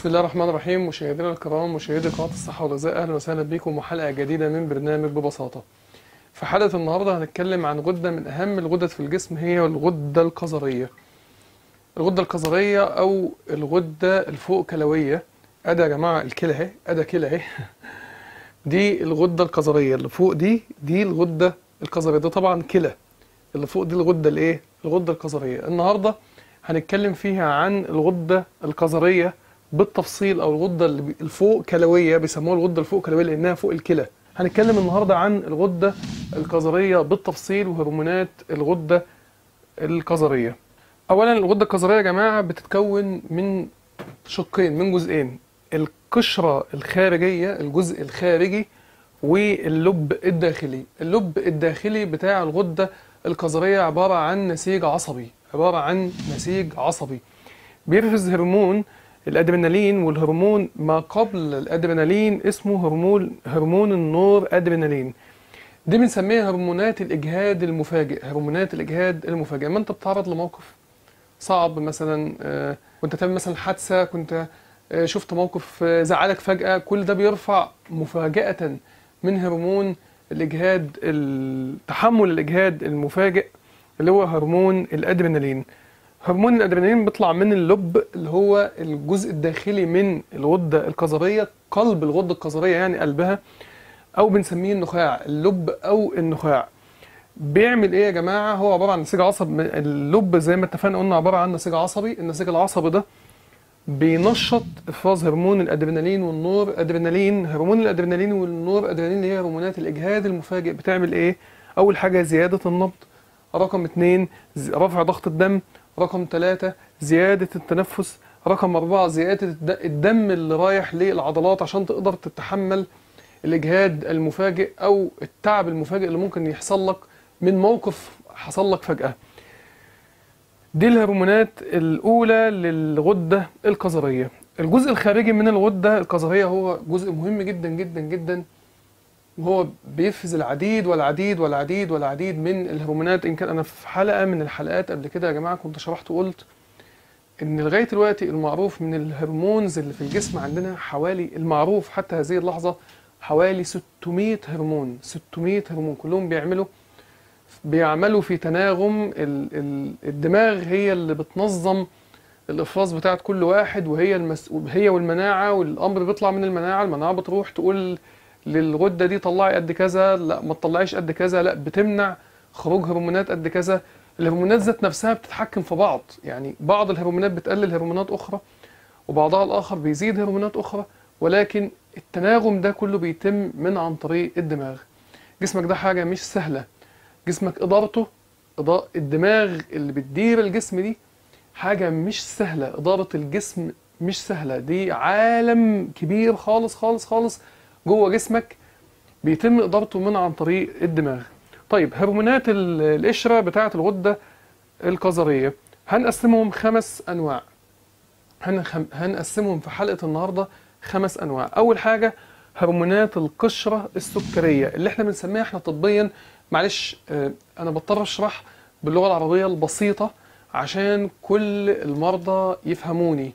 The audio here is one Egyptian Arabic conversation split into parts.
بسم الله الرحمن الرحيم مشاهدينا الكرام مشاهدي قناة الصحة والغذاء أهلا وسهلا بكم وحلقة جديدة من برنامج ببساطة في حلقة النهاردة هنتكلم عن غدة من أهم الغدد في الجسم هي الغدة القذرية الغدة القذرية أو الغدة الفوق كلوية أدي يا جماعة الكلى أهي أدي كلى أهي دي الغدة القذرية اللي فوق دي دي الغدة القذرية ده طبعا كلى اللي فوق دي الغدة الإيه؟ الغدة القذرية النهاردة هنتكلم فيها عن الغدة القذرية بالتفصيل او الغده اللي بي- الفوق كلويه بيسموها الغده الفوق كلويه لانها فوق الكلى هنتكلم النهارده عن الغده القذريه بالتفصيل وهرمونات الغده القذريه اولا الغده القذريه يا جماعه بتتكون من شقين من جزئين القشره الخارجيه الجزء الخارجي واللب الداخلي اللب الداخلي بتاع الغده القذريه عباره عن نسيج عصبي عباره عن نسيج عصبي بيفرز هرمون الادرينالين والهرمون ما قبل الادرينالين اسمه هرمون هرمون النور ادرينالين دي بنسميها هرمونات الاجهاد المفاجئ هرمونات الاجهاد المفاجئ لما انت بتتعرض لموقف صعب مثلا آه، كنت تعمل مثلا حادثه كنت آه، شفت موقف آه، زعلك فجاه كل ده بيرفع مفاجاه من هرمون الاجهاد ال- تحمل الاجهاد المفاجئ اللي هو هرمون الادرينالين هرمون الادرينالين بيطلع من اللب اللي هو الجزء الداخلي من الغده القذريه قلب الغده القذريه يعني قلبها او بنسميه النخاع اللب او النخاع بيعمل ايه يا جماعه هو عباره عن نسيج عصب اللب زي ما اتفقنا قلنا عباره عن نسيج عصبي النسيج العصبي ده بينشط افراز هرمون الادرينالين والنور ادرينالين هرمون الادرينالين والنور ادرينالين اللي هي هرمونات الاجهاد المفاجئ بتعمل ايه اول حاجه زياده النبض رقم اتنين ز- رفع ضغط الدم رقم ثلاثة زيادة التنفس رقم أربعة زيادة الد- الدم اللي رايح للعضلات عشان تقدر تتحمل الإجهاد المفاجئ أو التعب المفاجئ اللي ممكن يحصل لك من موقف حصل لك فجأة دي الهرمونات الأولى للغدة القذرية الجزء الخارجي من الغدة القذرية هو جزء مهم جدا جدا جدا وهو بيفرز العديد والعديد والعديد والعديد من الهرمونات ان كان انا في حلقه من الحلقات قبل كده يا جماعه كنت شرحت وقلت ان لغايه دلوقتي المعروف من الهرمونز اللي في الجسم عندنا حوالي المعروف حتى هذه اللحظه حوالي 600 هرمون 600 هرمون كلهم بيعملوا بيعملوا في تناغم ال- ال- الدماغ هي اللي بتنظم الافراز بتاعت كل واحد وهي المسؤول هي والمناعه والامر بيطلع من المناعه المناعه بتروح تقول للغده دي طلعي قد كذا لا ما تطلعيش قد كذا لا بتمنع خروج هرمونات قد كذا الهرمونات ذات نفسها بتتحكم في بعض يعني بعض الهرمونات بتقلل هرمونات اخرى وبعضها الاخر بيزيد هرمونات اخرى ولكن التناغم ده كله بيتم من عن طريق الدماغ جسمك ده حاجه مش سهله جسمك ادارته إضاءة الدماغ اللي بتدير الجسم دي حاجه مش سهله اداره الجسم مش سهله دي عالم كبير خالص خالص خالص جوه جسمك بيتم ادارته من عن طريق الدماغ طيب هرمونات ال- القشره بتاعه الغده القذريه هنقسمهم خمس انواع هنخم- هنقسمهم في حلقه النهارده خمس انواع اول حاجه هرمونات القشره السكريه اللي احنا بنسميها احنا طبيا معلش آه، انا بضطر اشرح باللغه العربيه البسيطه عشان كل المرضى يفهموني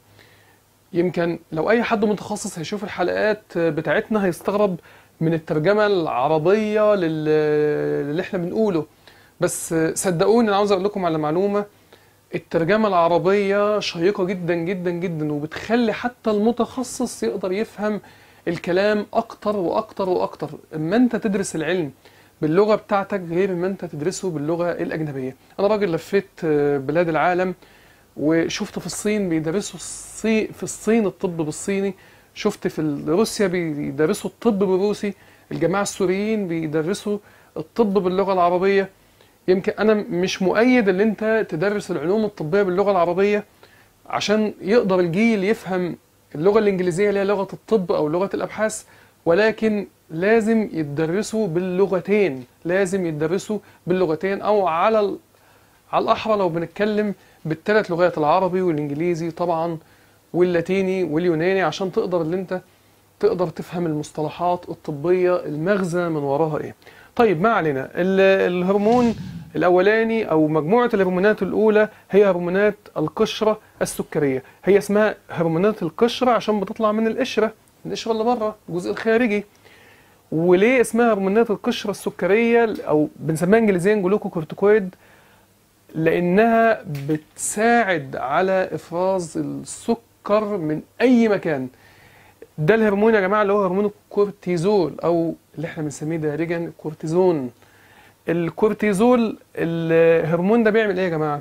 يمكن لو اي حد متخصص هيشوف الحلقات بتاعتنا هيستغرب من الترجمه العربيه لل- للي احنا بنقوله بس صدقوني انا عاوز اقول لكم على معلومه الترجمه العربيه شيقه جدا جدا جدا وبتخلي حتى المتخصص يقدر يفهم الكلام اكتر واكتر واكتر اما انت تدرس العلم باللغه بتاعتك غير ما انت تدرسه باللغه الاجنبيه انا راجل لفيت بلاد العالم وشفت في الصين بيدرسوا الصي... في الصين الطب بالصيني شفت في ال- روسيا بيدرسوا الطب بالروسي الجماعة السوريين بيدرسوا الطب باللغة العربية يمكن أنا مش مؤيد إن أنت تدرس العلوم الطبية باللغة العربية عشان يقدر الجيل يفهم اللغة الإنجليزية اللي هي لغة الطب أو لغة الأبحاث ولكن لازم يدرسوا باللغتين لازم يدرسوا باللغتين أو على ال... على الأحرى لو بنتكلم بالثلاث لغات العربي والإنجليزي طبعا واللاتيني واليوناني عشان تقدر ان انت تقدر تفهم المصطلحات الطبية المغزى من وراها ايه طيب ما علينا ال- الهرمون الاولاني او مجموعة الهرمونات الاولى هي هرمونات القشرة السكريه هي اسمها هرمونات القشره عشان بتطلع من القشره القشره اللي بره الجزء الخارجي وليه اسمها هرمونات القشره السكريه او بنسميها انجليزيا جلوكوكورتيكويد لانها بتساعد على افراز السكر من اي مكان ده الهرمون يا جماعه اللي هو هرمون الكورتيزول او اللي احنا بنسميه دارجا الكورتيزون الكورتيزول الهرمون ده بيعمل ايه يا جماعه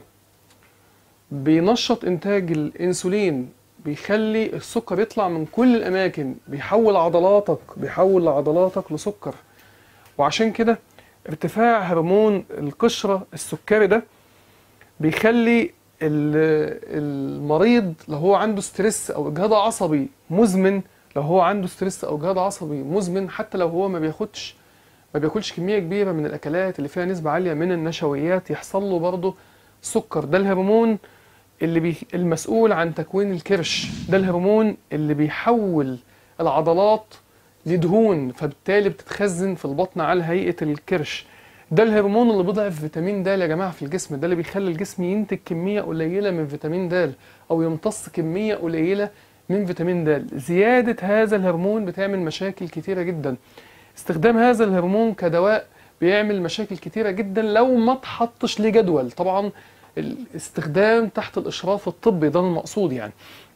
بينشط انتاج الانسولين بيخلي السكر يطلع من كل الاماكن بيحول عضلاتك بيحول عضلاتك لسكر وعشان كده ارتفاع هرمون القشره السكري ده بيخلي ال- المريض لو هو عنده ستريس او اجهاد عصبي مزمن لو هو عنده ستريس او اجهاد عصبي مزمن حتى لو هو ما بياخدش ما بياكلش كميه كبيره من الاكلات اللي فيها نسبه عاليه من النشويات يحصل له برضه سكر ده الهرمون اللي بي... المسؤول عن تكوين الكرش ده الهرمون اللي بيحول العضلات لدهون فبالتالي بتتخزن في البطن على هيئه الكرش ده الهرمون اللي بيضعف فيتامين د يا جماعه في الجسم ده اللي بيخلي الجسم ينتج كميه قليله من فيتامين د او يمتص كميه قليله من فيتامين د زياده هذا الهرمون بتعمل مشاكل كتيره جدا استخدام هذا الهرمون كدواء بيعمل مشاكل كتيره جدا لو ما اتحطش ليه جدول طبعا الاستخدام تحت الاشراف الطبي ده المقصود يعني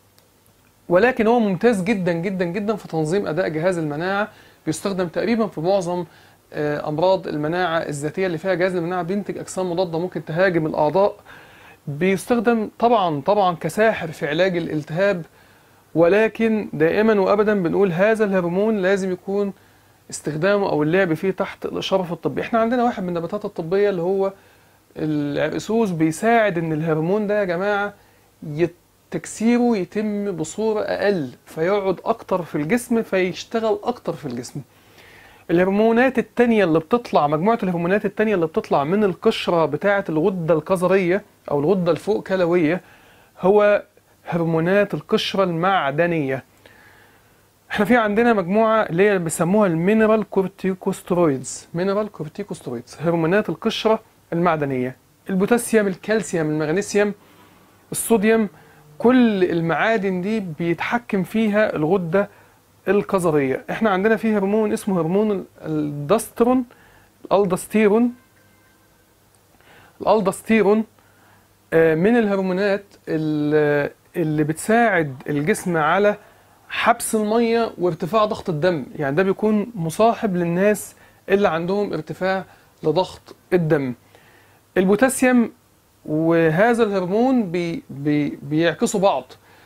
ولكن هو ممتاز جدا جدا جدا في تنظيم اداء جهاز المناعه بيستخدم تقريبا في معظم آه، امراض المناعه الذاتيه اللي فيها جهاز المناعه بينتج اجسام مضاده ممكن تهاجم الاعضاء بيستخدم طبعا طبعا كساحر في علاج الالتهاب ولكن دائما وابدا بنقول هذا الهرمون لازم يكون استخدامه او اللعب فيه تحت الاشراف الطبي احنا عندنا واحد من النباتات الطبيه اللي هو العرقسوس بيساعد ان الهرمون ده يا جماعه يت- تكسيره يتم بصوره اقل فيقعد اكتر في الجسم فيشتغل اكتر في الجسم الهرمونات التانية اللي بتطلع مجموعة الهرمونات التانية اللي بتطلع من القشرة بتاعة الغدة الكظرية أو الغدة الفوق كلوية هو هرمونات القشرة المعدنية احنا في عندنا مجموعة اللي هي بيسموها المينرال كورتيكوسترويدز مينرال كورتيكوسترويدز هرمونات القشرة المعدنية البوتاسيوم الكالسيوم المغنيسيوم الصوديوم كل المعادن دي بيتحكم فيها الغدة الكظرية احنا عندنا في هرمون اسمه هرمون ال- الدسترون الالدستيرون الالدستيرون آه، من الهرمونات ال- اللي بتساعد الجسم على حبس المية وارتفاع ضغط الدم يعني ده بيكون مصاحب للناس اللي عندهم ارتفاع لضغط الدم البوتاسيوم وهذا الهرمون بي بي بيعكسوا بعض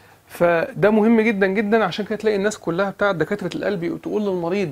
فده مهم جدا جدا عشان كده تلاقي الناس كلها بتاعت دكاترة القلب تقول للمريض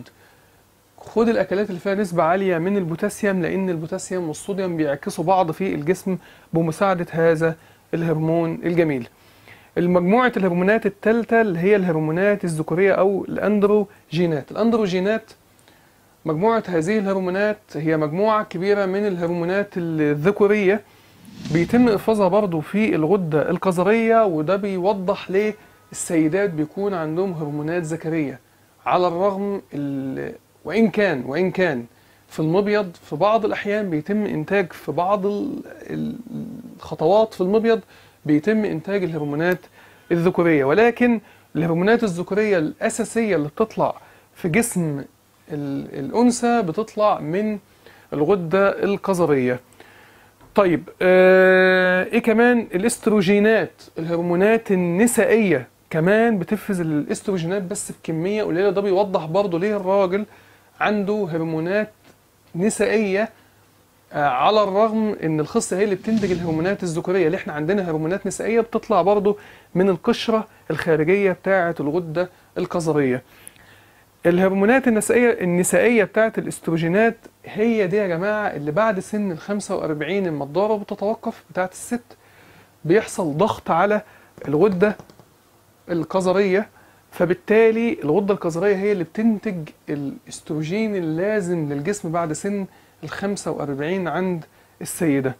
خد الاكلات اللي فيها نسبة عالية من البوتاسيوم لان البوتاسيوم والصوديوم بيعكسوا بعض في الجسم بمساعدة هذا الهرمون الجميل المجموعة الهرمونات الثالثة اللي هي الهرمونات الذكورية او الاندروجينات الاندروجينات مجموعة هذه الهرمونات هي مجموعة كبيرة من الهرمونات الذكورية بيتم افرازها برضو في الغدة الكظرية وده بيوضح ليه السيدات بيكون عندهم هرمونات ذكرية على الرغم ال... وإن كان وإن كان في المبيض في بعض الأحيان بيتم إنتاج في بعض ال- ال- الخطوات في المبيض بيتم إنتاج الهرمونات الذكورية ولكن الهرمونات الذكورية الأساسية اللي بتطلع في جسم ال- الأنثى بتطلع من الغدة الكظرية طيب آه ايه كمان الاستروجينات الهرمونات النسائيه كمان بتفرز الاستروجينات بس بكميه قليله ده بيوضح برضه ليه الراجل عنده هرمونات نسائيه آه على الرغم ان الخصيه هي اللي بتنتج الهرمونات الذكوريه اللي احنا عندنا هرمونات نسائيه بتطلع برضه من القشره الخارجيه بتاعه الغده الكظريه الهرمونات النسائية النسائية بتاعت الاستروجينات هي دي يا جماعة اللي بعد سن ال 45 لما الدورة بتتوقف بتاعت الست بيحصل ضغط على الغدة الكظرية فبالتالي الغدة الكظرية هي اللي بتنتج الاستروجين اللازم للجسم بعد سن ال 45 عند السيدة.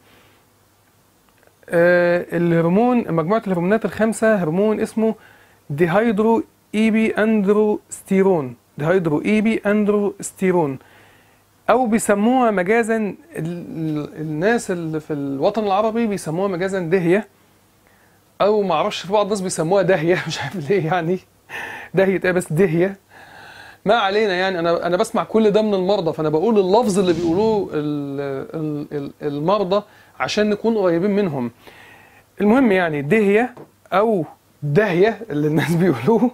آه الهرمون مجموعة الهرمونات الخمسة هرمون اسمه ديهايدرو ايبي اندروستيرون ديهايدرو ايبي اندروستيرون او بيسموها مجازا ال- ال- الناس اللي في الوطن العربي بيسموها مجازا دهية او ما اعرفش في بعض الناس بيسموها داهيه مش عارف ليه يعني داهيه ايه بس دهيه ما علينا يعني انا انا بسمع كل ده من المرضى فانا بقول اللفظ اللي بيقولوه ال- ال- ال- المرضى عشان نكون قريبين منهم المهم يعني دهيه او داهيه اللي الناس بيقولوه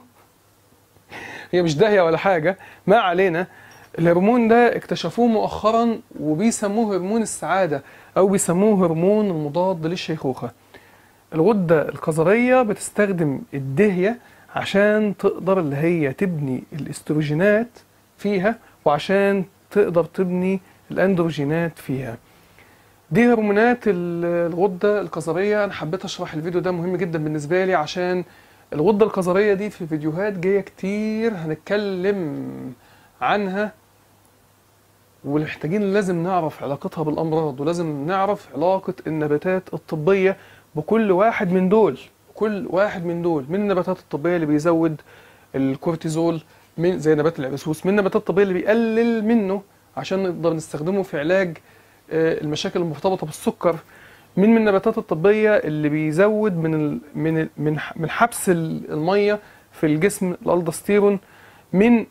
هي مش داهيه ولا حاجه ما علينا الهرمون ده اكتشفوه مؤخرا وبيسموه هرمون السعاده او بيسموه هرمون المضاد للشيخوخه الغده الكظريه بتستخدم الدهيه عشان تقدر اللي هي تبني الاستروجينات فيها وعشان تقدر تبني الاندروجينات فيها دي هرمونات ال- الغده الكظريه انا حبيت اشرح الفيديو ده مهم جدا بالنسبه لي عشان الغده الكظريه دي في فيديوهات جايه كتير هنتكلم عنها ومحتاجين لازم نعرف علاقتها بالامراض ولازم نعرف علاقه النباتات الطبيه بكل واحد من دول كل واحد من دول من النباتات الطبيه اللي بيزود الكورتيزول من زي نبات العرسوس من النباتات الطبيه اللي بيقلل منه عشان نقدر نستخدمه في علاج آه، المشاكل المرتبطه بالسكر من من النباتات الطبيه اللي بيزود من ال من ال من ح- من حبس ال- الميه في الجسم الالدوستيرون من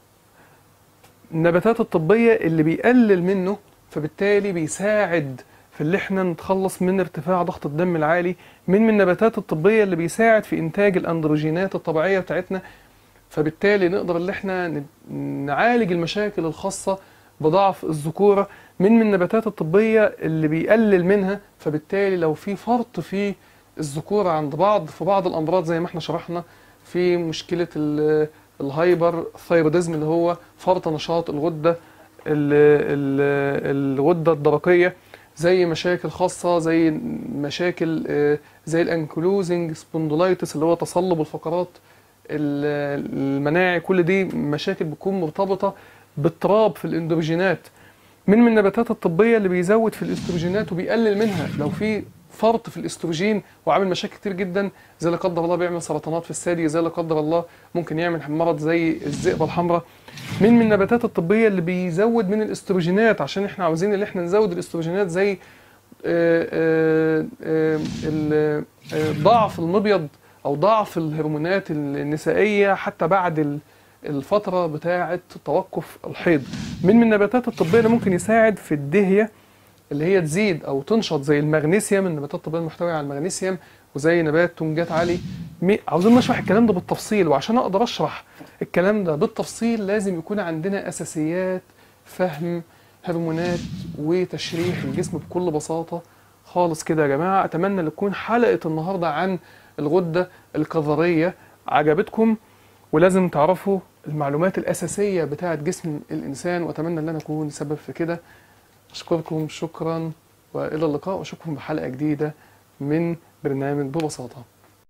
النباتات الطبيه اللي بيقلل منه فبالتالي بيساعد في اللي احنا نتخلص من ارتفاع ضغط الدم العالي من من النباتات الطبيه اللي بيساعد في انتاج الاندروجينات الطبيعيه بتاعتنا فبالتالي نقدر اللي احنا ن- نعالج المشاكل الخاصه بضعف الذكوره من من النباتات الطبيه اللي بيقلل منها فبالتالي لو في فرط في الذكوره عند بعض في بعض الامراض زي ما احنا شرحنا في مشكله ال- الهايبر ثايروديزم اللي هو فرط نشاط الغده ال- ال- الغده الدرقيه زي مشاكل خاصه زي مشاكل آه، زي الانكلوزنج سبوندولايتس اللي هو تصلب الفقرات ال- المناعي كل دي مشاكل بتكون مرتبطه باضطراب في الاندروجينات من من النباتات الطبيه اللي بيزود في الاستروجينات وبيقلل منها لو في فرط في الاستروجين وعامل مشاكل كتير جدا زي لا قدر الله بيعمل سرطانات في الثدي زي لا قدر الله ممكن يعمل مرض زي الذئبه الحمراء من من النباتات الطبيه اللي بيزود من الاستروجينات عشان احنا عاوزين اللي احنا نزود الاستروجينات زي آه، آه، آه، ال- آه، ضعف المبيض او ضعف الهرمونات النسائيه حتى بعد ال- الفتره بتاعه توقف الحيض من من النباتات الطبيه اللي ممكن يساعد في الدهيه اللي هي تزيد او تنشط زي المغنيسيوم النباتات الطبيه المحتويه على المغنيسيوم وزي نبات تونجات علي مي- عاوزين نشرح الكلام ده بالتفصيل وعشان اقدر اشرح الكلام ده بالتفصيل لازم يكون عندنا اساسيات فهم هرمونات وتشريح الجسم بكل بساطه خالص كده يا جماعه اتمنى ان تكون حلقه النهارده عن الغده الكظريه عجبتكم ولازم تعرفوا المعلومات الاساسيه بتاعه جسم الانسان واتمنى ان انا اكون سبب في كده اشكركم شكرا والى اللقاء واشوفكم بحلقه جديده من برنامج ببساطه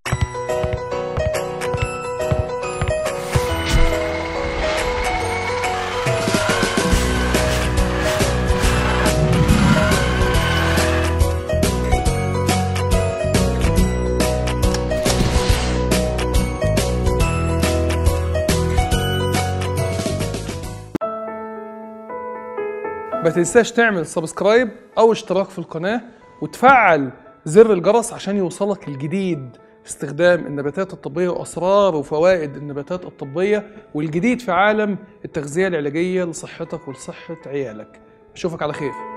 ما تنساش تعمل سبسكرايب او اشتراك في القناة وتفعل زر الجرس عشان يوصلك الجديد في استخدام النباتات الطبية وأسرار وفوائد النباتات الطبية والجديد في عالم التغذية العلاجية لصحتك ولصحة عيالك أشوفك على خير